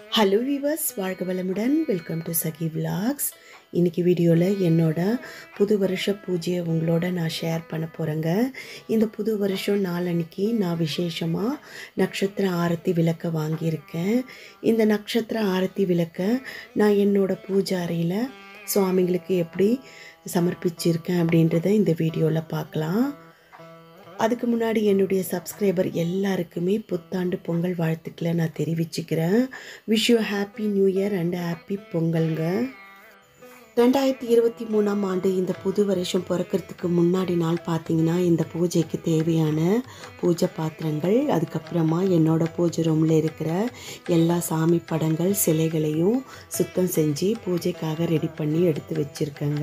hello viewers வாழ்க வளமுடன் welcome to சகி விலாக்ஸ் இன்னைக்கு வீடியோவில் என்னோட புது வருஷ பூஜையை உங்களோட நான் ஷேர் பண்ண போகிறேங்க இந்த புது வருஷம் நாளன்னைக்கு நான் விசேஷமாக நட்சத்திர ஆரத்தி விளக்க வாங்கியிருக்கேன் இந்த நட்சத்திர ஆரத்தி விளக்க நான் என்னோட பூஜை அறையில் சுவாமிங்களுக்கு எப்படி சமர்ப்பிச்சிருக்கேன் அப்படின்றத இந்த வீடியோவில் பார்க்கலாம் அதுக்கு முன்னாடி என்னுடைய சப்ஸ்கிரைபர் எல்லாருக்குமே புத்தாண்டு பொங்கல் வாழ்த்துக்களை நான் தெரிவிச்சுக்கிறேன் wish you happy new year and happy பொங்கல்ங்க ரெண்டாயிரத்தி இருபத்தி மூணாம் ஆண்டு இந்த புது வருஷம் பிறக்கிறதுக்கு முன்னாடி நாள் பார்த்தீங்கன்னா இந்த பூஜைக்கு தேவையான பூஜை பாத்திரங்கள் அதுக்கப்புறமா என்னோட பூஜை ரூமில் இருக்கிற எல்லா சாமி படங்கள் சிலைகளையும் சுத்தம் செஞ்சு பூஜைக்காக ரெடி பண்ணி எடுத்து வச்சுருக்கேங்க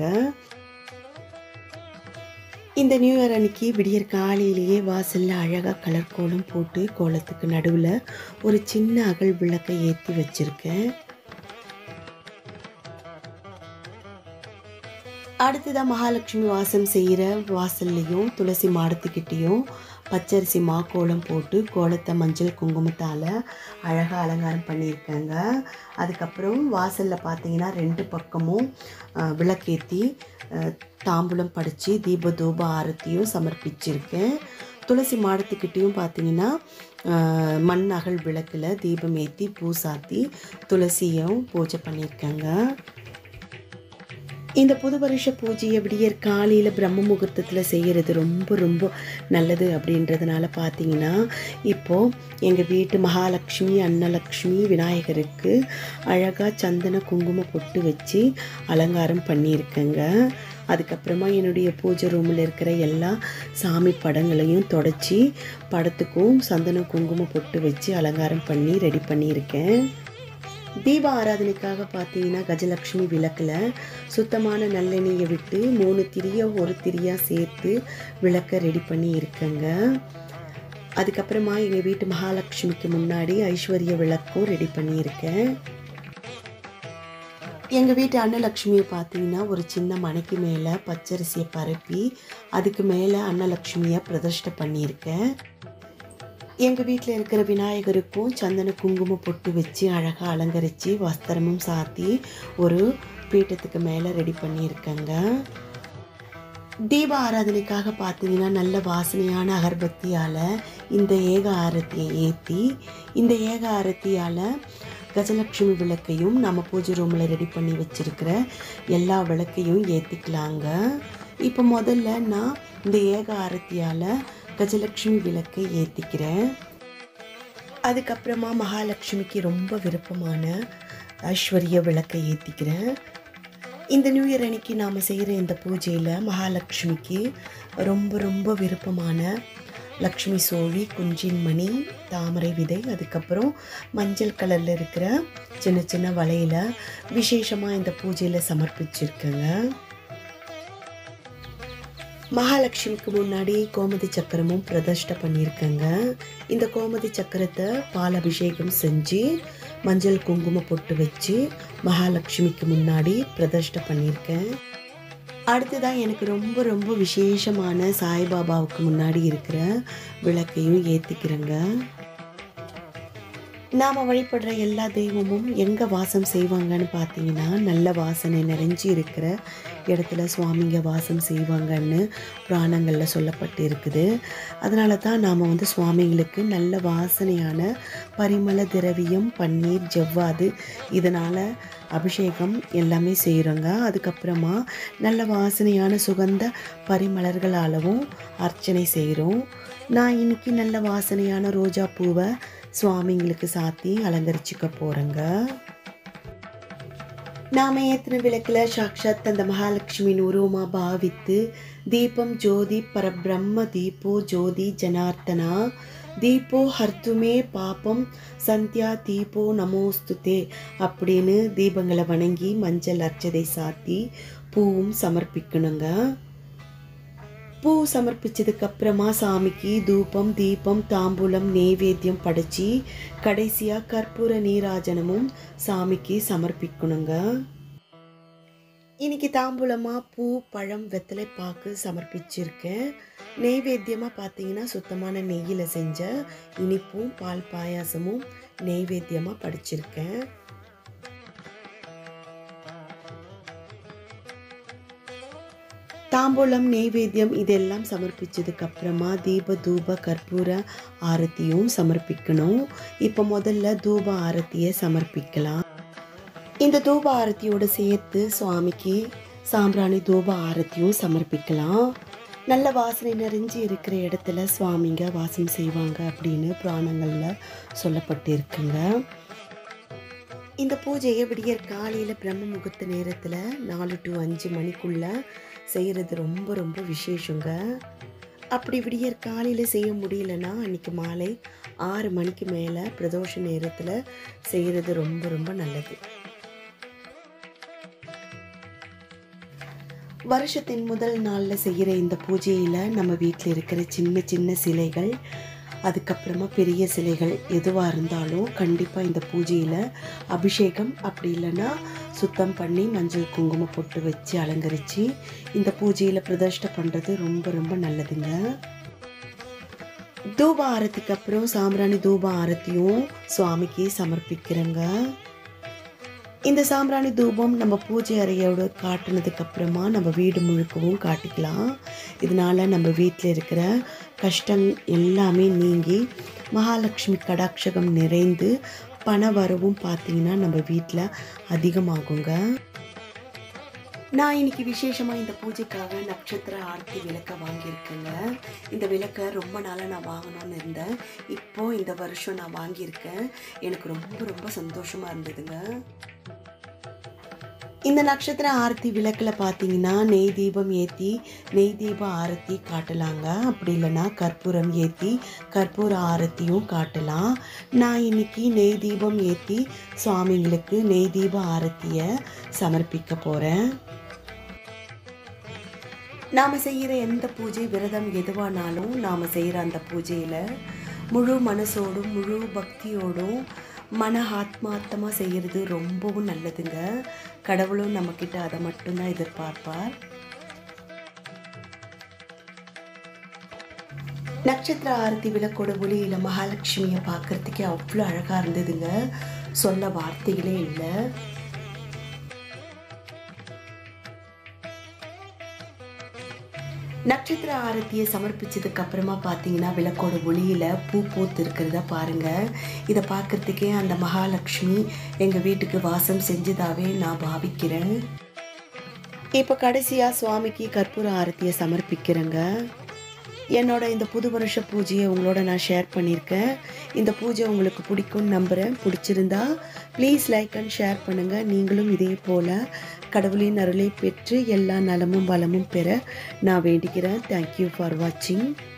இந்த நியூ இயர் அன்னைக்கு விடியற் காலையிலேயே வாசலில் அழகாக கலர் கோலம் போட்டு கோலத்துக்கு நடுவில் ஒரு சின்ன அகல் விளக்கை ஏற்றி வச்சுருக்கேன் அடுத்ததாக மகாலட்சுமி வாசம் செய்கிற வாசல்லையும் துளசி மாடத்துக்கிட்டேயும் பச்சரிசி மா கோலம் போட்டு கோலத்தை மஞ்சள் குங்குமத்தால் அழகாக அலங்காரம் பண்ணியிருக்கேங்க அதுக்கப்புறம் வாசலில் பார்த்தீங்கன்னா ரெண்டு பக்கமும் அஹ், விளக்கேற்றி அஹ், தாம்பூலம் படித்து தீப தூப ஆரத்தியும் சமர்ப்பிச்சிருக்கேன் துளசி மாடத்துக்கிட்டேயும் பார்த்தீங்கன்னா அஹ், மண் அகல் விளக்கில் தீபம் ஏற்றி பூ சாத்தி துளசியும் பூஜை பண்ணியிருக்கேங்க இந்த புது வருஷ பூஜையை விடியற் காலையில் பிரம்ம முகூர்த்தத்தில் செய்கிறது ரொம்ப ரொம்ப நல்லது அப்படின்றதுனால பார்த்தீங்கன்னா இப்போது எங்கள் வீட்டு மகாலட்சுமி அன்னலக்ஷ்மி விநாயகருக்கு அழகாக சந்தன குங்குமம் பொட்டு வச்சு அலங்காரம் பண்ணியிருக்கேங்க அதுக்கப்புறமா என்னுடைய பூஜை ரூமில் இருக்கிற எல்லா சாமி படங்களையும் தொடச்சி படத்துக்கும் சந்தன குங்குமம் பொட்டு வச்சு அலங்காரம் பண்ணி ரெடி பண்ணியிருக்கேன் தீப ஆராதனைக்காக பார்த்தீங்கன்னா கஜலக்ஷ்மி விளக்கில் சுத்தமான நல்லெண்ணெயை விட்டு மூணு திரியை ஒரு திரியாக சேர்த்து விளக்க ரெடி பண்ணி இருக்கேங்க அதுக்கப்புறமா எங்கள் வீட்டு மகாலட்சுமிக்கு முன்னாடி ஐஸ்வர்ய விளக்கும் ரெடி பண்ணியிருக்கேன் எங்கள் வீட்டு அன்னலக்ஷ்மியை பார்த்தீங்கன்னா ஒரு சின்ன மனைக்கு மேலே பச்சரிசியை பரப்பி அதுக்கு மேலே அன்னலக்ஷ்மியை பிரதிஷ்டை பண்ணியிருக்கேன் எங்கள் வீட்டில் இருக்கிற விநாயகருக்கும் சந்தன குங்குமம் பொட்டு வச்சு அழகாக அலங்கரித்து வஸ்திரமும் சாத்தி ஒரு பீட்டத்துக்கு மேலே ரெடி பண்ணியிருக்கேங்க தீப ஆராதனைக்காக பார்த்தீங்கன்னா நல்ல வாசனையான அகர்பத்தியால் இந்த ஏக ஆரத்தியை ஏற்றி இந்த ஏக ஆரத்தியால் கஜலட்சுமி விளக்கையும் நம்ம பூஜை ரூமில் ரெடி பண்ணி வச்சுருக்கிற எல்லா விளக்கையும் ஏற்றிக்கலாங்க இப்போ முதல்ல நான் இந்த ஏக ஆரத்தியால் கஜலட்சுமி விளக்கை ஏற்றிக்கிறேன் அதுக்கப்புறமா மகாலட்சுமிக்கு ரொம்ப விருப்பமான ஐஸ்வர்ய விளக்கை ஏற்றிக்கிறேன் இந்த நியூ இயர் அன்னைக்கு நாம் செய்கிற இந்த பூஜையில் மகாலட்சுமிக்கு ரொம்ப ரொம்ப விருப்பமான லக்ஷ்மி சோழி குஞ்சின் மணி தாமரை விதை அதுக்கப்புறம் மஞ்சள் கலரில் இருக்கிற சின்ன சின்ன வலையில் விசேஷமாக இந்த பூஜையில் சமர்ப்பிச்சிருக்கேங்க மகாலட்சுமிக்கு முன்னாடி கோமதி சக்கரமும் பிரதிஷ்டை பண்ணியிருக்கேங்க இந்த கோமதி சக்கரத்தை பால் அபிஷேகம் செஞ்சு மஞ்சள் குங்குமம் பொட்டு வச்சு மகாலட்சுமிக்கு முன்னாடி பிரதிஷ்டை பண்ணியிருக்கேன் அடுத்ததான் எனக்கு ரொம்ப ரொம்ப விசேஷமான சாய்பாபாவுக்கு முன்னாடி இருக்கிற விளக்கையும் ஏற்றிக்கிறேங்க நாம் வழிபடுற எல்லா தெய்வமும் எங்கே வாசம் செய்வாங்கன்னு பார்த்தீங்கன்னா நல்ல வாசனை நிறைஞ்சு இருக்கிற இடத்துல சுவாமிங்க வாசம் செய்வாங்கன்னு புராணங்களில் சொல்லப்பட்டு இருக்குது அதனால தான் நாம் வந்து சுவாமிங்களுக்கு நல்ல வாசனையான பரிமள திரவியம் பன்னீர் ஜவ்வாது இதனால் அபிஷேகம் எல்லாமே செய்கிறோங்க அதுக்கப்புறமா நல்ல வாசனையான சுகந்த பரிமளர்களாலவும் அர்ச்சனை செய்கிறோம் நான் இன்னைக்கு நல்ல வாசனையான ரோஜா பூவை சுவாமிங்களுக்கு சாத்தி அலங்கரிச்சுக்க போகிறேங்க நாம ஏற்றின விளக்கில் சாக்ஷாத் அந்த மகாலட்சுமியின் உருவமாக பாவித்து தீபம் ஜோதி பரபிரம்ம தீபோ ஜோதி ஜனார்த்தனா தீபோ ஹர்த்துமே பாபம் சந்தியா தீபோ நமோஸ்துதே அப்படின்னு தீபங்களை வணங்கி மஞ்சள் அர்ச்சதை சாத்தி பூவும் சமர்ப்பிக்கணுங்க பூ சமர்ப்பிச்சதுக்கு அப்புறமா சாமிக்கு தூபம் தீபம் தாம்பூலம் நெய்வேத்தியம் படைச்சி கடைசியாக கற்பூர நீராஜனமும் சாமிக்கு சமர்ப்பிக்கணுங்க இன்னைக்கு தாம்பூலமாக பூ பழம் வெத்தலை பாக்கு சமர்ப்பிச்சிருக்கேன் நெய்வேத்தியமாக பார்த்தீங்கன்னா சுத்தமான நெய்யில் செஞ்ச இனிப்பும் பால் பாயாசமும் நெய்வேத்தியமாக படிச்சிருக்கேன் தாம்பூலம் நெய்வேத்தியம் இதெல்லாம் சமர்ப்பிச்சதுக்கு அப்புறமா தீப தூப கற்பூர ஆரத்தியும் சமர்ப்பிக்கணும் இப்போ முதல்ல தூப ஆரத்தியை சமர்ப்பிக்கலாம் இந்த தூப ஆரத்தியோட சேர்த்து சுவாமிக்கு சாம்பிராணி தூப ஆரத்தியும் சமர்ப்பிக்கலாம் நல்ல வாசனை நிறைஞ்சு இருக்கிற இடத்துல சுவாமிங்க வாசம் செய்வாங்க அப்படின்னு புராணங்களில் சொல்லப்பட்டிருக்குங்க இந்த பூஜையை விடியற் காலையில் பிரம்ம முகூர்த்த நேரத்தில் நாலு டு அஞ்சு மணிக்குள்ளே செய்கிறது ரொம்ப ரொம்ப விசேஷங்க அப்படி விடியற் காலையில் செய்ய முடியலன்னா அன்றைக்கி மாலை ஆறு மணிக்கு மேலே பிரதோஷ நேரத்தில் செய்கிறது ரொம்ப ரொம்ப நல்லது வருஷத்தின் முதல் நாளில் செய்கிற இந்த பூஜையில் நம்ம வீட்டில் இருக்கிற சின்ன சின்ன சிலைகள் அதுக்கப்புறமா பெரிய சிலைகள் எதுவாக இருந்தாலும் கண்டிப்பாக இந்த பூஜையில் அபிஷேகம் அப்படி இல்லைன்னா சுத்தம் பண்ணி மஞ்சள் குங்குமம் பொட்டு வச்சு அலங்கரித்து இந்த பூஜையில் பிரதிஷ்டை பண்ணுறது ரொம்ப ரொம்ப நல்லதுங்க தூப ஆரத்திக்கு அப்புறம் சாம்பிராணி தூப ஆரத்தியும் சுவாமிக்கு சமர்ப்பிக்கிறேங்க இந்த சாம்பிராணி தூபம் நம்ம பூஜை அறையோட காட்டினதுக்கு அப்புறமா நம்ம வீடு முழுக்கவும் காட்டிக்கலாம் இதனால நம்ம வீட்டில் இருக்கிற கஷ்டம் எல்லாமே நீங்கி மகாலட்சுமி கடாட்சகம் நிறைந்து பண வரவும் பார்த்தீங்கன்னா நம்ம வீட்டில் அதிகமாகுங்க நான் இன்னைக்கு விசேஷமாக இந்த பூஜைக்காக நட்சத்திர ஆர்த்தி விளக்க வாங்கியிருக்கேங்க இந்த விளக்கை ரொம்ப நாளாக நான் வாங்கணும்னு இருந்தேன் இப்போ இந்த வருஷம் நான் வாங்கியிருக்கேன் எனக்கு ரொம்ப ரொம்ப சந்தோஷமாக இருந்ததுங்க இந்த நட்சத்திர ஆரத்தி விளக்கில் பார்த்தீங்கன்னா நெய் தீபம் ஏற்றி நெய் தீப ஆரத்தி காட்டலாங்க அப்படி இல்லைன்னா கற்பூரம் ஏற்றி கற்பூர ஆரத்தியும் காட்டலாம் நான் இன்னைக்கு நெய் தீபம் ஏற்றி சுவாமிங்களுக்கு நெய் தீப ஆரத்தியை சமர்ப்பிக்க போகிறேன் நாம் செய்கிற எந்த பூஜை விரதம் எதுவானாலும் நாம் செய்கிற அந்த பூஜையில் முழு மனசோடும் முழு பக்தியோடும் மன ஆத்மார்த்தமாக செய்கிறது ரொம்பவும் நல்லதுங்க கடவுளும் நம்மக்கிட்ட அதை மட்டும்தான் எதிர்பார்ப்பார் நட்சத்திர ஆரத்தி விளக்கோட ஒளியில் மகாலட்சுமியை பார்க்கறதுக்கே அவ்வளோ அழகாக இருந்ததுங்க சொல்ல வார்த்தைகளே இல்லை நட்சத்திர ஆரத்தியை சமர்ப்பிச்சதுக்கு அப்புறமா பார்த்தீங்கன்னா விளக்கோட ஒளியில் பூ பூத்து இருக்கிறத பாருங்க இதை பார்க்கறதுக்கே அந்த மகாலட்சுமி எங்கள் வீட்டுக்கு வாசம் செஞ்சதாவே நான் பாவிக்கிறேன் இப்போ கடைசியாக சுவாமிக்கு கற்பூர ஆரத்தியை சமர்ப்பிக்கிறேங்க என்னோட இந்த புது வருஷ பூஜையை உங்களோட நான் ஷேர் பண்ணியிருக்கேன் இந்த பூஜை உங்களுக்கு பிடிக்கும்னு நம்புகிறேன் பிடிச்சிருந்தா ப்ளீஸ் லைக் அண்ட் ஷேர் பண்ணுங்கள் நீங்களும் இதே போல் கடவுளின் அருளை பெற்று எல்லா நலமும் வளமும் பெற நான் வேண்டிக்கிறேன் தேங்க்யூ ஃபார் வாட்சிங்